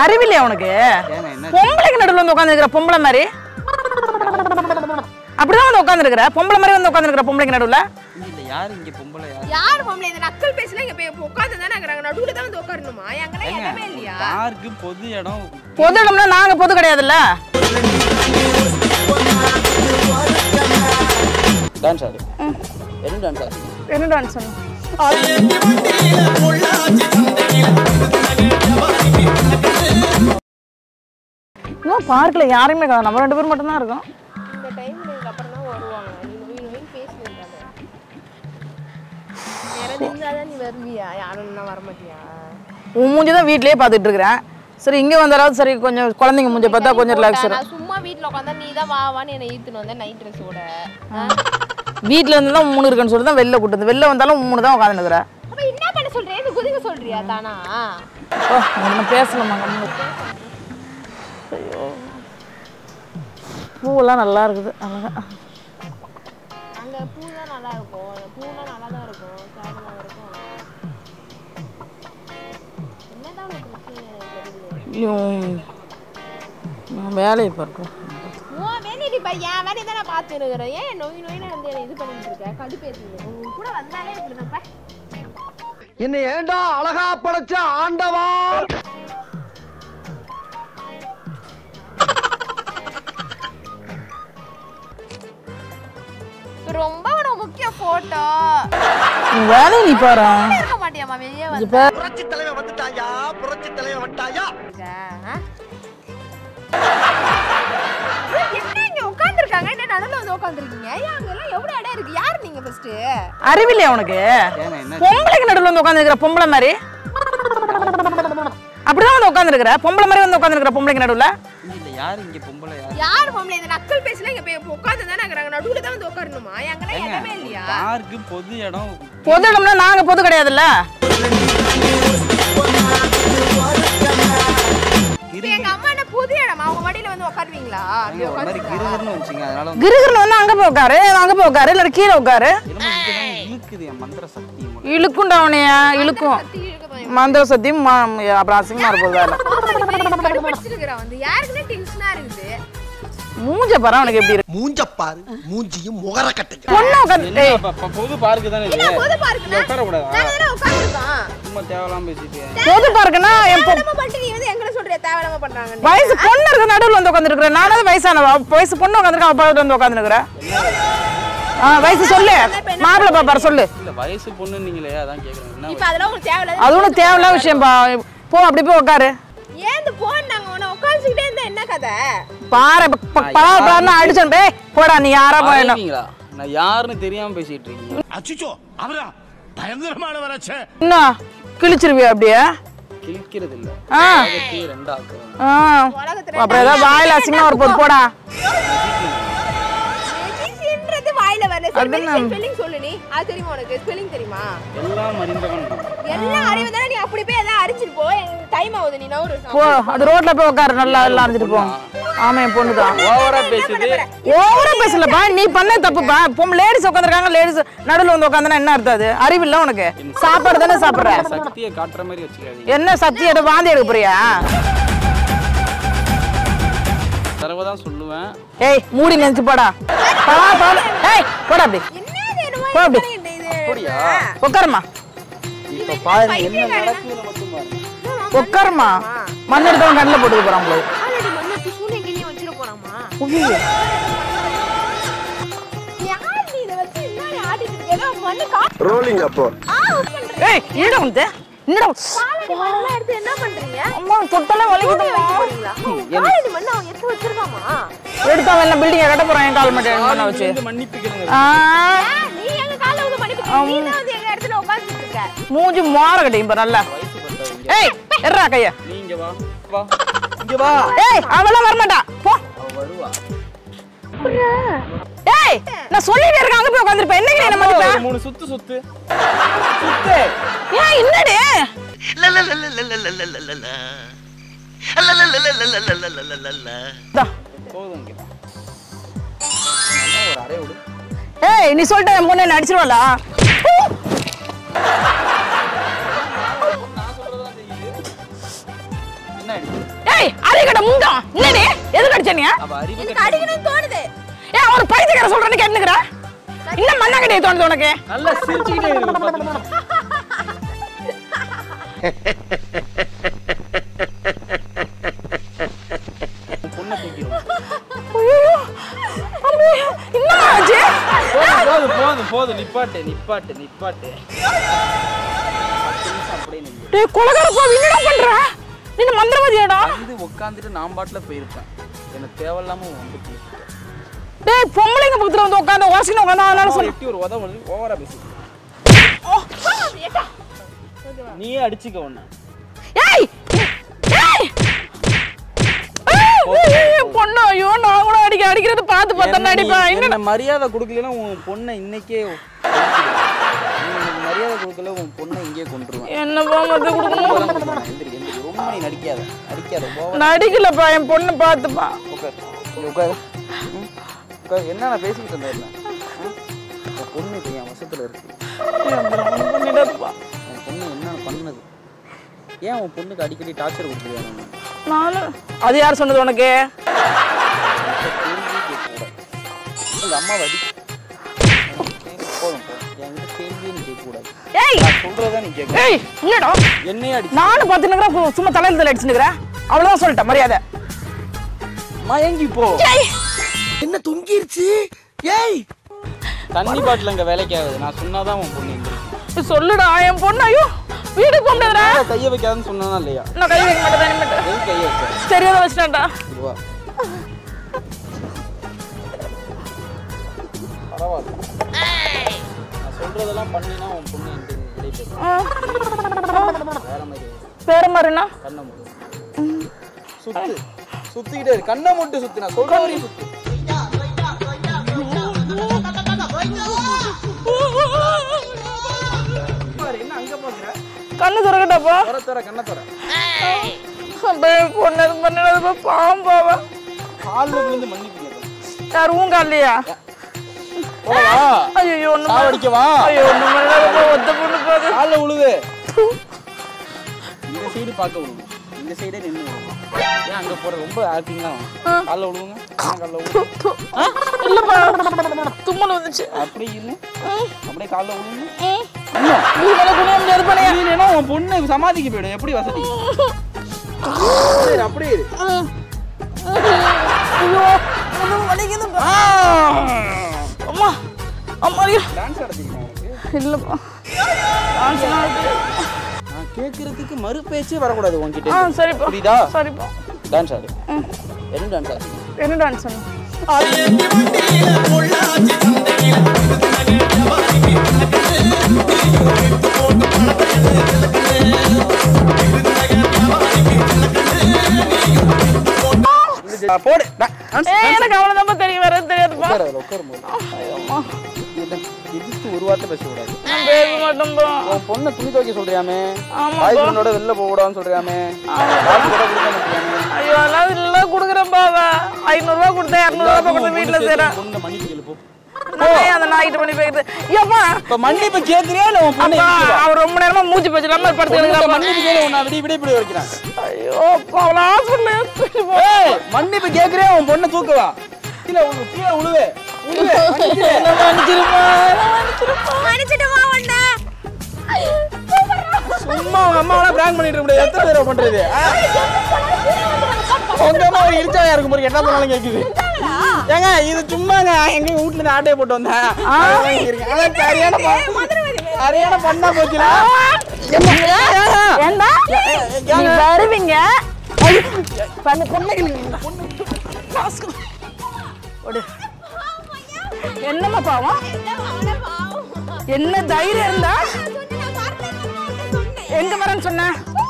அறிவில்லையா உனக்கு ஏங்க என்ன பொம்பளைக்கு நடுவில் வந்து உட்காந்துருக்கிற பொம்பளை மாதிரி அப்படிதான் வந்து உட்காந்துருக்கிற பொம்பளை மாதிரி வந்து உட்காந்துருக்கிற பொம்பளைக்கு நடுவில் இல்ல யாரு இங்க பொம்பளை யாரு யார் பொம்பளை இந்த நக்கல் பேசல இங்க போய் உட்கார்ந்து தானே இருக்கிறாங்க நடுவுல தான் வந்து உட்காரணுமா எங்கன்னா இடமே இல்லையா பார்க்கு பொது இடம் பொது இடம்னா நாங்க பொது கிடையாதுல்ல டான்ஸ் ஆடு என்ன டான்ஸ் ஆடு என்ன டான்ஸ் சொன்னோம் இன்னும் பார்க்கில் யாருமே காணோம் நம்ம ரெண்டு பேரும் மட்டும்தான் இருக்கோம் இந்த டைம்ல இதுக்கு அப்புறம் தான் வருவாங்க நீ நோய் நோய் பேசிட்டு யாராவது இருந்தாதான் நீ வருவியா யாரும் வர மாட்டியா உன் மூஞ்சி தான் வீட்லயே பார்த்துட்டு இருக்கிறேன் சரி இங்கே வந்தாலாவது சரி கொஞ்சம் குழந்தைங்க மூஞ்சி பார்த்தா கொஞ்சம் ரிலாக்ஸ் நான் சும்மா வீட்ல உட்காந்தா நீ தான் வா வான்னு என்னை ஈத்துன்னு வந்த நைட் ட்ரெஸ்ஸோட வீட்டில் இருந்து தான் மூணு இருக்குன்னு சொல்லி தான் வெளில கூட்டு வந்து வெளில வந்தாலும் மூணு தான் உட்காந்துருக்குறேன் அப்ப என்ன பண்ண சொல்றேன் இது குதிக்க சொல்றியா தானா ஓ ஒன்றும் பேசலாமா ஐயோ பூவெல்லாம் நல்லா இருக்குது அழகா அங்க பூ தான் நல்லா இருக்கும் பூலாம் நல்லா தான் இருக்கும் சாப்பிடலாம் இருக்கும் என்னதான் உனக்கு பிரச்சனை எனக்கு தெரியல ஐயோ நான் வேலையை பார்க்கணும் உன் வேலையை இப்ப என் வேலையை தான் நான் பார்த்து இருக்கிறேன் ஏன் நோய் நோயின்னு வந்து என்னை இது பண்ணிட்டு இருக்க கடுப்பேற்றுங்க உங்க கூட வந்தாலே இப்படிதான்ப்பா என்னை ஏண்டா அழகா படைச்ச ஆண்டவா ரொம்ப ஒரு முக்கிய போட்டோ உன் வேலையை நீ பாரு இருக்க மாட்டியாமா வெளியே வந்து இப்போ புரட்சி தலைவன் வந்துட்டாயா புரட்சி தலைவன் வந்துட்டாயா என்ன இங்க உட்கார்ந்துருக்காங்க என்ன நடுவுல வந்து உட்கார்ந்துருக்கீங்க ஏன் அங்கெல்லாம் எவ்வளவு இடம் இருக்கு யார் நீங்க ஃபர்ஸ்ட் அறிவில்லையா உனக்கு ஏங்க என்ன பொம்பளைக்கு நடுவில் வந்து உட்காந்துருக்கிற பொம்பளை மாதிரி அப்படிதான் வந்து உட்காந்துருக்கிற பொம்பளை மாதிரி வந்து உட்காந்துருக்கிற பொம்பளைக்கு நடுவில் இல்ல யாரு இங்க பொம்பளை யாரு யார் பொம்பளை இந்த நக்கல் பேசல இங்க போய் உட்கார்ந்து தானே இருக்கிறாங்க நடுவுல தான் வந்து உட்காரணுமா எங்கன்னா இடமே இல்லையா பார்க்கு பொது இடம் பொது இடம்னா நாங்க பொது கிடையாதுல்ல இப்ப எங்க அம்மா என்ன புது இடமா அவங்க மடியில வந்து உட்காருவீங்களா அப்படி ஏங்க, ஒரு மாதிரி உட்காந்து கிருகிருன்னு வந்துச்சுங்க அதனால வந்து கிருகிருன்னு வந்து அங்க போய் உட்காரு அங்க போய் உட்காரு இல்லை கீழே உட்காரு என்னமோ இங்கதான் இழுக்குது என் மந்திர சக்தி உங்களுக்கு. இழுக்கும்டா அவனையா இழுக்கும் மந்திர சத்தியம் ம- அப்புறம் அசிங்கமா இருப்பது வேலை கடுப்பிடிச்சிருக்கிறா வந்து யாருக்குமே டென்ஷனா இருக்குது மூஞ்ச பாரு அவனுக்கு எப்படி இருக்கு மூஞ்ச பாரு மூஞ்சியும் முகர கட்டையும் பொண்ணு உட்காந்து என்ன ப- ப- பொது பார்க்கு தானே இது பொது பார்க்குனா இங்க உட்காரக்கூடாதா நாங்க தானே உட்காந்துருக்கோம் சும்மா தேவையில்லாம பேசிட்டு பொது பார்க்குன்னா என் பொ- தேவையில்லாம பண்ணிட்டு நீ வந்து எங்களை சொல்றியா தேவையில்லாம பண்றாங்கன்னு வயசு பொண்ணு இருக்கு நடுவில் வந்து உட்காந்துருக்குறேன் நானும் வயசானவ வயசு பொண்ணு உட்காந்துருக்கா அப்பா வந்து உட்காந்துருக்குறேன் ஆ வயசு சொல்லு மாப்பிள்ளை பாப்பாரு சொல்லு இல்ல வயசு பொண்ணு நீங்களே அதான் கேக்குறேன் என்ன இப்ப அதெல்லாம் உங்களுக்கு தேவையில்லாத அது ஒன்றும் தேவையில்லாத விஷயம் பா போ அப்படி போய் உட்காரு ஏந்து போன் நாங்க உன்னை உட்காந்துக்கிட்டே இருந்தா என்ன கதை பாரு ப- ப- பாரு பாருன்னு அடிச்சோம் டேய் போடா நீ யாரா போயிடணும் பாருங்களா நான் யாருன்னு தெரியாம பேசிட்டு இருக்கீங்க அச்சுச்சோ அவரா பயங்கரமான வளர்ச்சி என்ன கிழிச்சிருவியா அப்படியே கிழிக்கிறது இல்ல ஆ உலகத்தையே ரெண்டாக்குறேன் ஆ உலகத்துல அப்புறம் ஏதாவது வாயில அசிங்கமா ஒரு போது போடா மெஜிஷியன்றது வாயில வரல அது சரி என்ன? ஸ்பெல்லிங் சொல்லு நீ அது தெரியுமா உனக்கு ஸ்பெல்லிங் தெரியுமா எல்லாம் அறிந்தவன் நான். எல்லாம் அறிவு தானே நீ அப்படி போய் எதாவது அடிச்சிட்டு போ டைம் ஆகுது நீ நவரு போ அது ரோட்ல போய் உட்காரு நல்லா எல்லாம் அரைஞ்சிட்டு போ ஆமா என் பொண்ணு தான் ஓவரா பேசுது ஓவரா பேசலப்பா நீ பண்ண தப்புப்பா பொம் லேடிஸ் உட்காந்துருக்காங்க லேடிஸ் நடுவில் வந்து உட்காந்துனா என்ன அர்த்தம் அது அறிவில்ல உனக்கு சாப்பாடு தானே சாப்பிடுற சக்தியை காட்டுற மாதிரி வச்சுக்காதீங்க என்ன சத்தியம் எடுத்து வாந்தி எடுக்க போறியா தரவை தான் சொல்லுவேன் ஏய் மூடி நினைச்சு போடா பா, பா. ஏய் போடா அப்படி என்னது என்னமோ போ அப்படி. இது இது அப்படியா உட்காருமா இப்ப பாருங்க என்ன நடக்குதுன்னு மட்டும் பாருங்க உட்காருமா மண் எடுத்தவன் கண்ணில் போட்டுக்க போறான் போல ஆல்ரெடி மண்ணு டிஷ்யூல எங்கேயும் வச்சிட போறாமா யார் நீ இதை வச்சு என்ன ஆடிட்டு இருக்க ஏதோ மண்ணு கா ரோலிங் அப்போ ஆ off பண்றேன் ஏய் என்னடா வந்து என்னடா காலடி மண்ணெல்லாம் எடுத்து என்ன பண்றீங்க அம்மா தொட்டெல்லாம் தூக்கி வலிக்குதுமா வைக்க போறீங்களா காலடி மண்ணு அவன் எடுத்து வச்சிருக்காமா எடுத்தவன் எல்லாம் பில்டிங் கட்ட போறான் என் கால் மட்டும் பண்ண வச்சு வந்து மன்னிப்புக்கிறேங்க ஆ, ஆ, நீ எங்க கால்ல வந்து மன்னிப்பு நீ தான் வந்து எங்க இடத்துல உட்கார்ந்துட்டு இருக்க மூஞ்சி மோர கட்டி இப்ப நல்லா வயசு பட்டவங்க ஏய் எர்ரா கைய நீங்க வா வா இங்க வா ஏய் அவெல்லாம் வரமாட்டா போ அவ வருவா ஏய் நான் சொல்லிட்டே இருக்கேன் அங்க போய் உட்கார்ந்திருப்பேன் என்னைக்கு நீ என்ன ஒரு மதிப்ப மூணு சுத்து சுத்து சுத்து ஏன் என்னடி இதா. போதும் இங்க அம்மா, ஒரு அரை விடு ஏய் நீ சொல்லிட்ட என் பொண்ணு என்ன அடிச்சிருவாளா என்ன ஆயிடுச்சு ஏய் அறிகட முண்டம் என்னடி எதுக்கு அடிச்ச நீ அவ அறிவு எனக்கு அடிக்கணும்னு தோணுது ஏன் அவர் பைத்தியக்கார சொல்றேன்னு கேட்டுக்கிற இன்னும் மண்ணாங்கட்டியை தோணுது உனக்கு நல்லா சிரிச்சுக்கிட்டே இருக்கு பத்து நிமிஷம். உன் பொண்ணை தூக்கிடுவோம் ஐயோ அம்மே என்ன ஆச்சு போதும் போதும் போதும் போதும் நிப்பாட்டு நிப்பாட்டு நிப்பாட்டு பத்து நிமிஷம் அப்படியே நில்லு. டேய் கொலகாரப்பா என்னடா பண்ற நீ மந்திரவாதியாடா வந்து உட்காந்துட்டு நான் பாட்டுல போயிருப்பேன் எனக்கு தேவையில்லாம உன் வந்து பேசிட்டேன். டேய் பொம்பளைங்க பக்கத்துல வந்து உட்காந்து வாசின உட்காந்து அதனால அவன் சொன்ன எட்டி ஒரு உதவ ஓவரா பேசி நீயே அடிச்சுக்க ஒண்ணு ஏய் ஏய் ஏய், ஏய், பொண்ணு ஐயோ நான் கூட அடிக்க அடிக்கிறது பார்த்து பார்த்தா அடிப்பேன் என்ன என்ன மரியாதை கொடுக்கலன்னா உன் பொண்ணை இன்னைக்கே நீ எனக்கு மரியாதை கொடுக்கல உன் பொண்ணை இங்கே கொண்டுருவேன் என்ன பாமத்து கொடுக்கணும் எந்திரி எந்திரி ரொம்ப நீ நடிக்காத நடிக்காத ஓவர் நடிக்கலப்பா என் பொண்ணு பார்த்துப்பா உட்கார் இங்க உட்காரு ம், உட்காரு என்ன நான் பேசிக்கிட்டு இருந்தேன் என்ன ம்? உன் பொண்ணு இப்போ என் வசத்துல இருக்கு பண்ணிடாதுப்பா உன் பொண்ணு என்ன பண்ணது ஏன் உன் பொண்ணுக்கு அடிக்கடி டார்ச்சர் கொடுக்குறியா நம்ம நானும் அது யார் சொன்னது உனக்கு உங்க அம்மாவை அடி போதும் போதும் என்கிட்ட கேள்வியே நீ கேட்கக்கூடாது ஏய் நான் சொல்றதா நீ கேட்க ஏய் என்னடா என்னையே அடி நானும் பார்த்துன்னு சும்மா தலையில தலை அடிச்சுனுக்குறேன் அவ்வளவுதான் சொல்லிட்டேன் மரியாதை மயங்கி போ ஏய் என்ன தொங்கிருச்சு ஏய் தண்ணி பாட்டில் அங்கே வேலைக்கு ஆகுது நான் சொன்னாதான் உன் பொண்ணு எந்திரிக்கும் சொல்லுடா என் பொண்ணு ஐயோ வீட்டுக்கு போக முடியாதுடா மேல கையை வைக்காதுன்னு சொன்னா இல்லையா நான் கை வைக்க மாட்டேன் இனிமேட்டு எது கையை வச்ச தெரியாத வச்சுட்டான்டா இதுவா பரவாயில்ல நான் சொல்றதெல்லாம் பண்ணினா உன் பொண்ணு என்கிட்ட விடைபெறும் வேற மாதிரி பேர மாதிரினா கண்ணை மூடு சுத்து சுத்திக்கிட்டே இரு கண்ணை மட்டும் சுத்து நான் சொல்ற வரையும் சுத்து பாரு, என்ன அங்க பாக்குற கண்ணு திறக்கட்டாப்பா தர தர கண்ணை தர அப்படியே பொண்ணு இது பண்ணினதுப்பா பாம்பாவா காலில் விழுந்து மன்னிப்பு கேட்கணும் யார் உங்க இல்லையா போவா ஐயோ ஒண்ணு சாவடிக்கவா ஐயோ ஒண்ணு பண்ணாதப்பா ஒத்த பொண்ணு பாது காலில் விழுது இந்த சைடு பார்க்க விடுங்க இந்த சைடே நின்று விடுங்க ஏன் அங்க போற ரொம்ப ஆக்டிங்லாம் காலில் விழுவுங்க காலில் விழுவுங்க இல்லப்பா தும்மல் வந்துச்சு அப்படியே இரு அப்படியே காலில் விழுவுங்க ம். நீ மேல குனிய முடியாது பண்ணையா இல்லைன்னா உன் பொண்ணு சமாதிக்கு போயிடும் எப்படி வசதி அப்படியே இரு, அப்படியே இரு. ஐயோ ஒண்ணு வலிக்குதுப்பா அம்மா அம்மா ஐயோ டான்ஸ் ஆட தெரியுமா உனக்கு இல்லப்பா டான்ஸ் எல்லாம் ஆடுது. நான் கேட்கறதுக்கு மறு பேச்சே வரக்கூடாது உன்கிட்ட ஆ சரிப்பா புரியுதா சரிப்பா டான்ஸ் ஆடு என்ன டான்ஸ் ஆடு என்ன டான்ஸ் சொன்ன ஆ, போடு டா- டான்ஸ் ஏய் எனக்கு அவ்வளவுதான் தெரியும் வேற எதுவும் தெரியாதுப்பா உட்காரு அதுல உட்காரும் போது அம்மா என்ன, எதிர்த்து ஒரு வார்த்தை பேசக்கூடாது நான் பேச மாட்டேன்பா உன் பொண்ணை துணி துவைக்க சொல்றியாமே ஆமாப்பா. பாய் ஃப்ரெண்டோட வெளில போக கூடாதுன்னு சொல்றியாமே காசு கூட கொடுக்க மாட்டியாமே ஐயோ அதெல்லாம் இல்ல குடுக்குறேன்ப்பா அவ ஐநூறுரூவா கொடுத்தேன் இரநூறுவா கொடுத்து வீட்டுல சேரேன் பொண்ணை மன்னிப்பு கேளு போ நான் அந்த நாய்கிட்ட பண்ணி போயிடுது ஏப்பா இப்ப மன்னிப்பு கேக்குறியா இல்ல உன் பொண்ணை அப்பா இடிக்கிறியா? அவர் ரொம்ப நேரமா மூச்சு போச்சு நம்ம படுத்து பொண்ணுகிட்ட எடுக்கிறப்ப மன்னிப்பு கேளு உன்னை விடி விட இப்படி வைக்கிறேன் ஐயோ அப்பா அவளை ஹாஸ்பிட்டல் ஏய் மன்னிப்பு கேக்குறியா உன் பொண்ணை தூக்குவா கீழே உனக்கு கீழே உழுவே உழுவே மன்னிச்சிரு. மன்னிச்சிருப்பா மன்னிச்சிடுமா உன்னை சும்மா உங்க அம்மாவெல்லாம் பிராங்க் பண்ணிட்டு இருக்க முடியாது எத்தனை தடவை பண்றது ஆ? உங்க அம்மா ஒரு இடிச்சாயா இருக்கும் போது என்ன பண்ணாலும் கேக்குது ஏங்க இது சும்மாங்க எங்க வீட்ல இருந்து ஆட்டையை போட்டு வந்தேன் அதான் இங்க இருக்கு. ஆனா சரியான ப- சரியான பண்ணா போச்சுல ஏண்டா நீ வருவீங்க பண்ணு பொண்ணுக்கு என்னம்மா பாவம் அவனை பாவம் என்ன தைரியம் இருந்தா சொன்னேன், நான் வரலன்னு உன்னை சொன்னேன். எங்க வரேன்னு சொன்ன